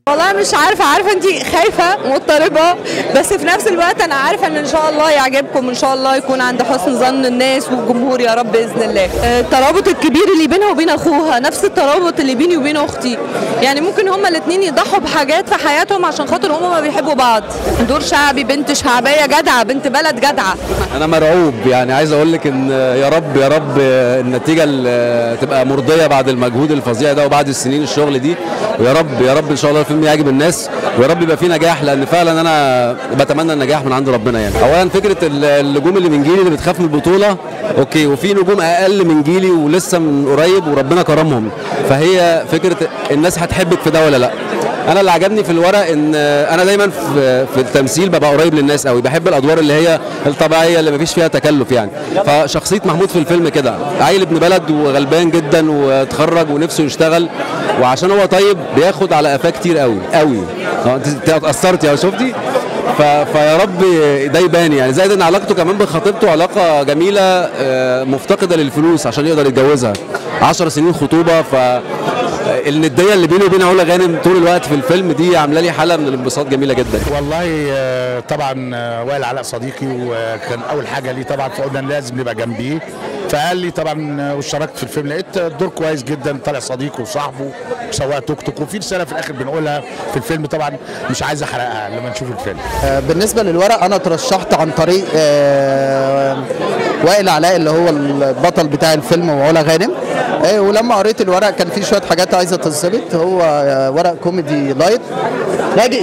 والله مش عارفه عارفه انت خايفه مضطربه بس في نفس الوقت انا عارفه ان ان شاء الله يعجبكم ان شاء الله يكون عند حسن ظن الناس والجمهور يا رب باذن الله آه، الترابط الكبير اللي بينها وبين اخوها نفس الترابط اللي بيني وبين اختي يعني ممكن هما الاثنين يضحوا بحاجات في حياتهم عشان خاطر هما ما بيحبوا بعض دور شعبي بنت شعبيه جدعه بنت بلد جدعه انا مرعوب يعني عايز اقول لك ان يا رب يا رب النتيجه ال- تبقى مرضيه بعد المجهود الفظيع ده وبعد السنين الشغل دي ويا رب يا رب ان شاء الله الفيلم يعجب الناس ويا رب يبقى فيه نجاح لان فعلا انا بتمنى النجاح من عند ربنا يعني اولا فكره ال- النجوم اللي من جيلي اللي بتخاف من البطوله اوكي وفي نجوم اقل من جيلي ولسه من قريب وربنا كرمهم فهي فكره الناس هتحبك في ده ولا لا انا اللي عجبني في الورق ان انا دايما في في التمثيل ببقى قريب للناس قوي بحب الادوار اللي هي الطبيعيه اللي مفيش فيها تكلف يعني فشخصيه محمود في الفيلم كده عيل ابن بلد وغلبان جدا واتخرج ونفسه يشتغل وعشان هو طيب بياخد على قفاه كتير قوي قوي اه انت أنت اتاثرتي يا شفتي ف... فيا رب ده يبان يعني زائد ان علاقته كمان بخطيبته علاقه جميله آه، مفتقده للفلوس عشان يقدر يتجوزها 10 سنين خطوبه ف النديه اللي بيني وبين علا غانم طول الوقت في الفيلم دي عامله لي حاله من الانبساط جميله جدا والله آه، طبعا آه، وائل علاء صديقي وكان اول حاجه ليه طبعا فقلنا لازم نبقى جنبيه فقال لي طبعا آه، واشتركت في الفيلم لقيت الدور كويس جدا طالع صديقه وصاحبه وسواق توك توك وفي رساله في الاخر بنقولها في الفيلم طبعا مش عايز احرقها لما نشوف الفيلم آه، بالنسبه للورق انا ترشحت عن طريق آه، وائل علاء اللي هو البطل بتاع الفيلم وعلا غانم آه، ولما قريت الورق كان في شويه حاجات عايزه تتظبط هو آه، ورق كوميدي لايت ناجي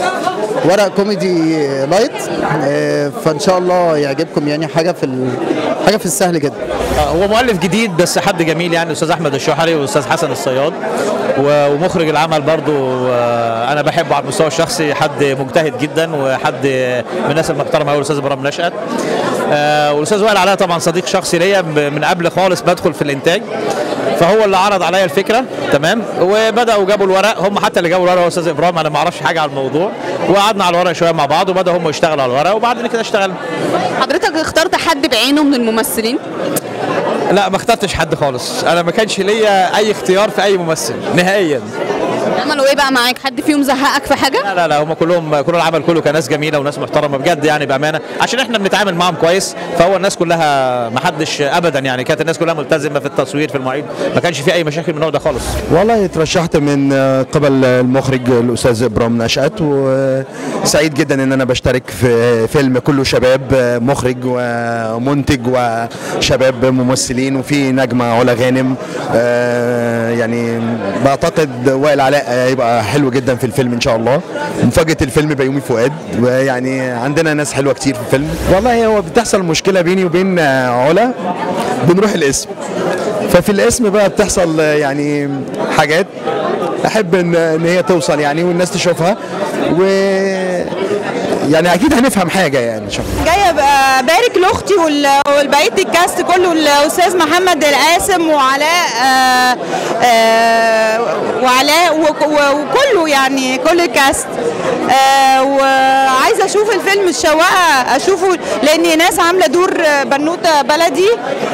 ورق كوميدي لايت آه، فان شاء الله يعجبكم يعني حاجه في ال- حاجه في السهل جدا هو مؤلف جديد بس حد جميل يعني الاستاذ احمد الشحري والاستاذ حسن الصياد و- ومخرج العمل برضو آه، انا بحبه على المستوى الشخصي حد مجتهد جدا وحد من الناس المحترمه قوي الاستاذ ابراهيم نشأت آه، والاستاذ وائل علاء طبعا صديق شخصي ليا ب- من قبل خالص بدخل في الانتاج فهو اللي عرض عليا الفكره تمام وبداوا جابوا الورق هم حتى اللي جابوا الورق هو استاذ ابراهيم انا ما اعرفش حاجه على الموضوع وقعدنا على الورق شويه مع بعض وبداوا هم يشتغلوا على الورق وبعدين كده اشتغلنا حضرتك اخترت حد بعينه من الممثلين لا ما اخترتش حد خالص انا ما كانش ليا اي اختيار في اي ممثل نهائيا عملوا ايه بقى معاك حد فيهم زهقك في حاجه لا لا لا هم كلهم كل العمل كله كان ناس جميله وناس محترمه بجد يعني بامانه عشان احنا بنتعامل معاهم كويس فهو الناس كلها ما حدش ابدا يعني كانت الناس كلها ملتزمه في التصوير في المواعيد ما كانش في اي مشاكل من النوع ده خالص والله ترشحت من قبل المخرج الاستاذ ابراهيم نشأت وسعيد جدا ان انا بشترك في فيلم كله شباب مخرج ومنتج وشباب ممثلين وفي نجمه علا غانم آه، يعني بعتقد وائل علاء هيبقى حلو جدا في الفيلم ان شاء الله مفاجاه الفيلم بيومي فؤاد ويعني عندنا ناس حلوه كتير في الفيلم والله هو بتحصل مشكله بيني وبين علا بنروح الاسم ففي الاسم بقى بتحصل يعني حاجات احب ان ان هي توصل يعني والناس تشوفها و يعني اكيد هنفهم حاجه يعني ان شاء الله جايه ابارك لاختي وال- والبقيه الكاست كله الاستاذ محمد القاسم وعلاء آه، آه، وعلاء وك- و- وكله يعني كل الكاست آه، وعايزه اشوف الفيلم الشواقه اشوفه لان ناس عامله دور بنوته بلدي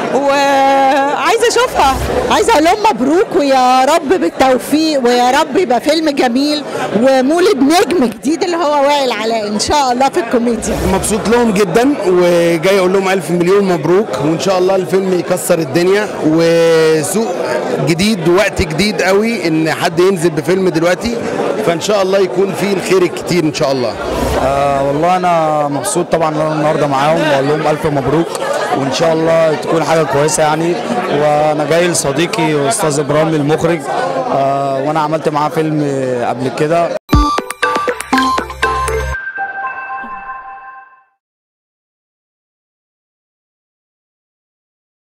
وعايزه اشوفها عايزه اقول لهم مبروك ويا رب بالتوفيق ويا رب يبقى فيلم جميل ومولد نجم جديد اللي هو وائل علاء ان شاء الله في الكوميديا مبسوط لهم جدا وجاي اقول لهم الف مليون مبروك وان شاء الله الفيلم يكسر الدنيا وسوق جديد ووقت جديد قوي ان حد ينزل بفيلم دلوقتي فان شاء الله يكون فيه الخير الكتير ان شاء الله آه والله انا مبسوط طبعا ان انا النهارده معاهم واقول لهم الف مبروك وان شاء الله تكون حاجه كويسه يعني وانا جاي لصديقي استاذ ابراهيم المخرج آه وانا عملت معاه فيلم قبل كده